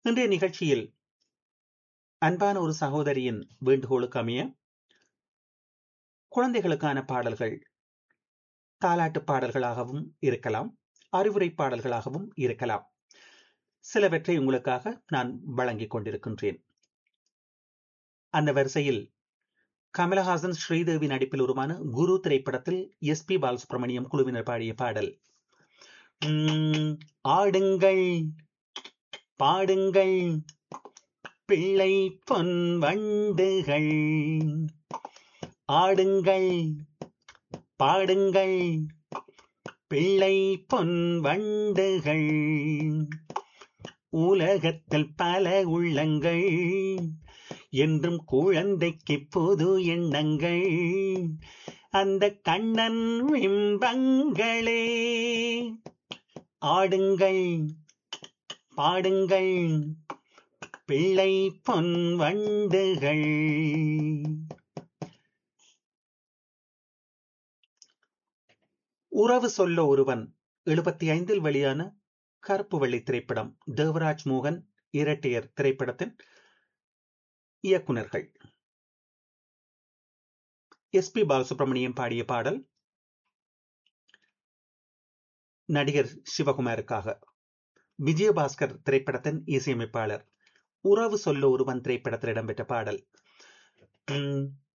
இன்றைய நிகழ்ச்சியில் அன்பான ஒரு சகோதரியின் வேண்டுகோளுக்கு அமைய குழந்தைகளுக்கான பாடல்கள் தாலாட்டு பாடல்களாகவும் இருக்கலாம் அறிவுரை பாடல்களாகவும் இருக்கலாம் சிலவற்றை உங்களுக்காக நான் வழங்கிக் கொண்டிருக்கின்றேன் அந்த வரிசையில் கமலஹாசன் ஸ்ரீதேவி நடிப்பில் உருவான குரு திரைப்படத்தில் எஸ் பி பாலசுப்ரமணியம் குழுவினர் பாடிய பாடல் ஆடுங்கள் பாடுங்கள் பிள்ளை பொன் வண்டுகள் ஆடுங்கள் பாடுங்கள் பிள்ளை பொன் வண்டுகள் உலகத்தில் பல உள்ளங்கள் என்றும் குழந்தைக்கு புது எண்ணங்கள் அந்த கண்ணன் விம்பங்களே ஆடுங்கள் பாடுங்கள் பிள்ளை பொன் வண்டுகள் உறவு சொல்ல ஒருவன் எழுபத்தி ஐந்தில் வெளியான கருப்பு வெள்ளி திரைப்படம் தேவராஜ் மோகன் இரட்டையர் திரைப்படத்தின் இயக்குனர்கள் எஸ் பி பாலசுப்ரமணியம் பாடிய பாடல் நடிகர் சிவகுமாருக்காக விஜயபாஸ்கர் திரைப்படத்தின் இசையமைப்பாளர் உறவு சொல்ல ஒருவன் திரைப்படத்தில் இடம்பெற்ற பாடல்